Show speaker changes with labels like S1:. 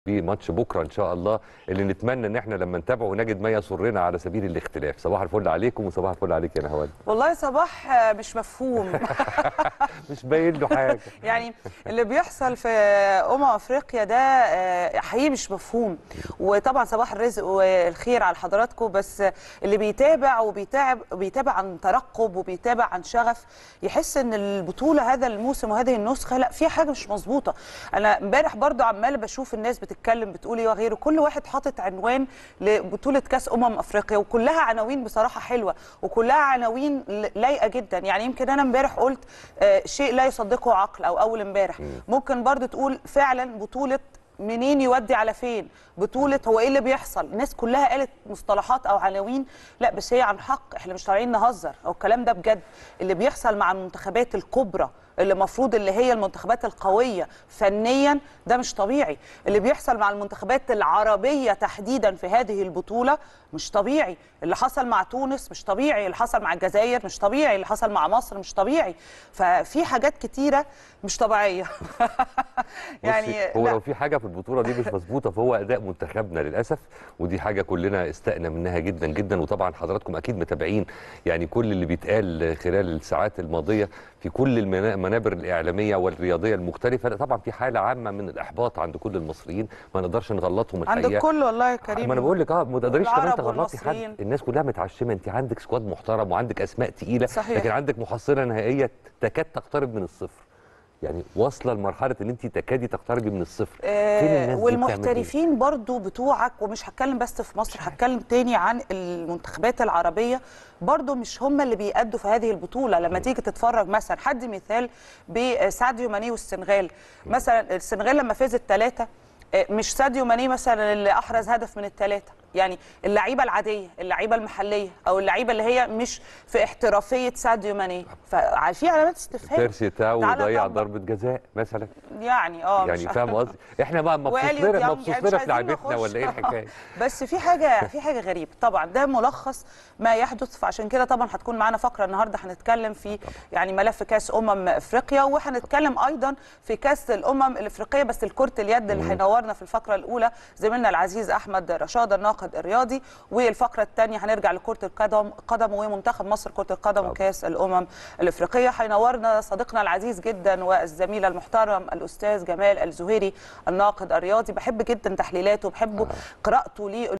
S1: بماتش بكره ان شاء الله اللي نتمنى ان احنا لما نتابعه نجد ما يسرنا على سبيل الاختلاف صباح الفل عليكم وصباح الفل عليك يا نهوان
S2: والله صباح آه، مش مفهوم
S1: مش باين له حاجه
S2: يعني اللي بيحصل في امم افريقيا ده آه، حقيقي مش مفهوم وطبعا صباح الرزق والخير على حضراتكم بس اللي بيتابع وبيتابع بيتابع عن ترقب وبيتابع عن شغف يحس ان البطوله هذا الموسم وهذه النسخه لا في حاجه مش مظبوطه انا امبارح برضو عماله بشوف الناس بتتكلم بتقول ايه وغيره كل واحد حاطط عنوان لبطوله كاس امم افريقيا وكلها عناوين بصراحه حلوه وكلها عناوين لايقه جدا يعني يمكن انا امبارح قلت آه، شيء لا يصدقه عقل او اول امبارح ممكن برضو تقول فعلا بطوله منين يودي على فين بطولة هو ايه اللي بيحصل الناس كلها قالت مصطلحات او عناوين لا بس هي عن حق احنا مش طالعين نهزر او الكلام ده بجد اللي بيحصل مع المنتخبات الكبرى اللي المفروض اللي هي المنتخبات القوية فنيا ده مش طبيعي اللي بيحصل مع المنتخبات العربية تحديدا في هذه البطولة مش طبيعي اللي حصل مع تونس مش طبيعي اللي حصل مع الجزائر مش طبيعي اللي حصل مع مصر مش طبيعي ففي حاجات كتيرة مش طبيعية
S1: يعني هو
S2: لا.
S1: لو في حاجه في البطوله دي مش مظبوطه فهو اداء منتخبنا للاسف ودي حاجه كلنا استقنا منها جدا جدا وطبعا حضراتكم اكيد متابعين يعني كل اللي بيتقال خلال الساعات الماضيه في كل المنا- المنابر الاعلاميه والرياضيه المختلفه لا طبعا في حاله عامه من الاحباط عند كل المصريين ما نقدرش نغلطهم
S2: عند
S1: الحقيقه
S2: الكل والله يا كريم
S1: ما انا بقول لك اه ما تقدريش كمان
S2: العرب
S1: تغلطي حد
S2: والمصريين.
S1: الناس كلها متعشمه انت عندك سكواد محترم وعندك اسماء تقيله
S2: صحيح.
S1: لكن عندك محصله نهائيه تكاد تقترب من الصفر يعني واصله لمرحله ان انت تكادي تقتربي من الصفر فين
S2: آه،
S1: الناس دي بتعمل إيه؟
S2: والمحترفين برضو بتوعك ومش هتكلم بس في مصر هتكلم تاني عن المنتخبات العربية برضو مش هم اللي بيأدوا في هذه البطولة لما تيجي تتفرج مثلا حد مثال بساديو ماني والسنغال مثلا السنغال لما فازت ثلاثة مش ساديو ماني مثلا اللي احرز هدف من الثلاثه يعني اللعيبه العاديه اللعيبه المحليه او اللعيبه اللي هي مش في احترافيه ساديو ماني ففي علامات استفهام
S1: بيرسي تاو
S2: تعالى
S1: ضيع
S2: طبق.
S1: ضربه جزاء مثلا
S2: يعني اه
S1: يعني
S2: مش
S1: فاهم قصدي احنا بقى مبسوط
S2: وقالت
S1: لنا
S2: يعني
S1: مبسوط
S2: مش
S1: لنا في
S2: عايزين
S1: لعبتنا
S2: نخش.
S1: ولا ايه الحكايه
S2: بس في حاجه في حاجه غريبه طبعا ده ملخص ما يحدث فعشان كده طبعا هتكون معانا فقره النهارده هنتكلم في يعني ملف كاس امم افريقيا وهنتكلم ايضا في كاس الامم الافريقيه بس لكره اليد اللي هينورنا في الفقره الاولى زميلنا العزيز احمد رشاد الناقد الرياضي والفقره الثانيه هنرجع لكره القدم قدم ومنتخب مصر كره القدم
S1: طبعا.
S2: وكاس الامم الافريقيه هينورنا صديقنا العزيز جدا والزميل المحترم الاستاذ جمال الزهيري الناقد الرياضي بحب جدا تحليلاته بحب قراءته ليه